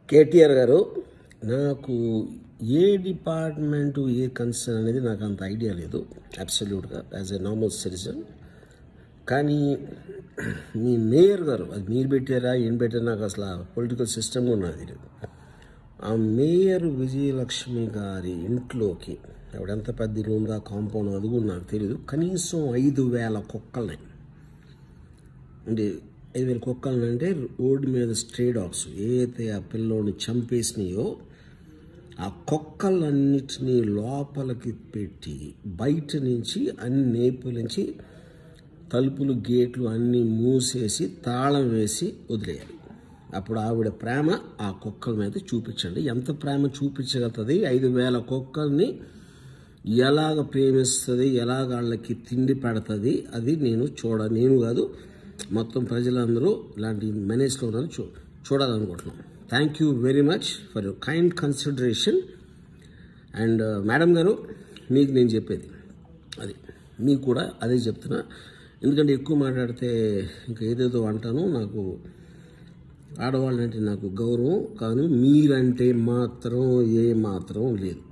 కేటీఆర్ గారు నాకు ఏ డిపార్ట్మెంటు ఏ కన్సర్న్ అనేది నాకు అంత ఐడియా లేదు అబ్సల్యూట్గా యాజ్ ఎ నార్మల్ సిటిజన్ కానీ మీ మేయర్ గారు అది మీరు పెట్టారా ఏం పెట్టారా నాకు అసలు పొలిటికల్ సిస్టమ్ కూడా నాకు తెలియదు ఆ మేయర్ విజయలక్ష్మి గారి ఇంట్లోకి ఆవిడెంత పెద్ద ఇల్లు ఉందా కాంపౌండ్ అది కూడా నాకు తెలియదు కనీసం ఐదు వేల కుక్కలున్నాయి అంటే ఐదు వేల కుక్కలు అంటే రోడ్డు మీద స్ట్రే డాగ్స్ ఏదైతే ఆ పిల్లోని చంపేసినాయో ఆ కుక్కలన్నిటినీ లోపలికి పెట్టి బయట నుంచి అన్ని నేపుల నుంచి తలుపులు గేట్లు అన్నీ మూసేసి తాళం వేసి వదిలేయాలి అప్పుడు ఆవిడ ప్రేమ ఆ కుక్కల మీద చూపించండి ఎంత ప్రేమ చూపించగలుగుతుంది ఐదు వేల కుక్కల్ని ఎలాగ ప్రేమిస్తుంది ఎలాగ వాళ్ళకి తిండి పెడుతుంది అది నేను చూడ నేను కాదు మొత్తం ప్రజలందరూ ఇలాంటి మేనేజ్లో ఉన్నారని చూ చూడాలనుకుంటున్నాం thank you very much for your kind consideration and madam గారు మీకు నేను చెప్పేది అది మీకు కూడా అదే చెప్తున్నా ఎందుకంటే ఎక్కువ మాట్లాడితే ఇంకా ఏదేదో అంటాను నాకు ఆడవాళ్ళంటే నాకు గౌరవం కానీ మీరంటే మాత్రం ఏ మాత్రం లేదు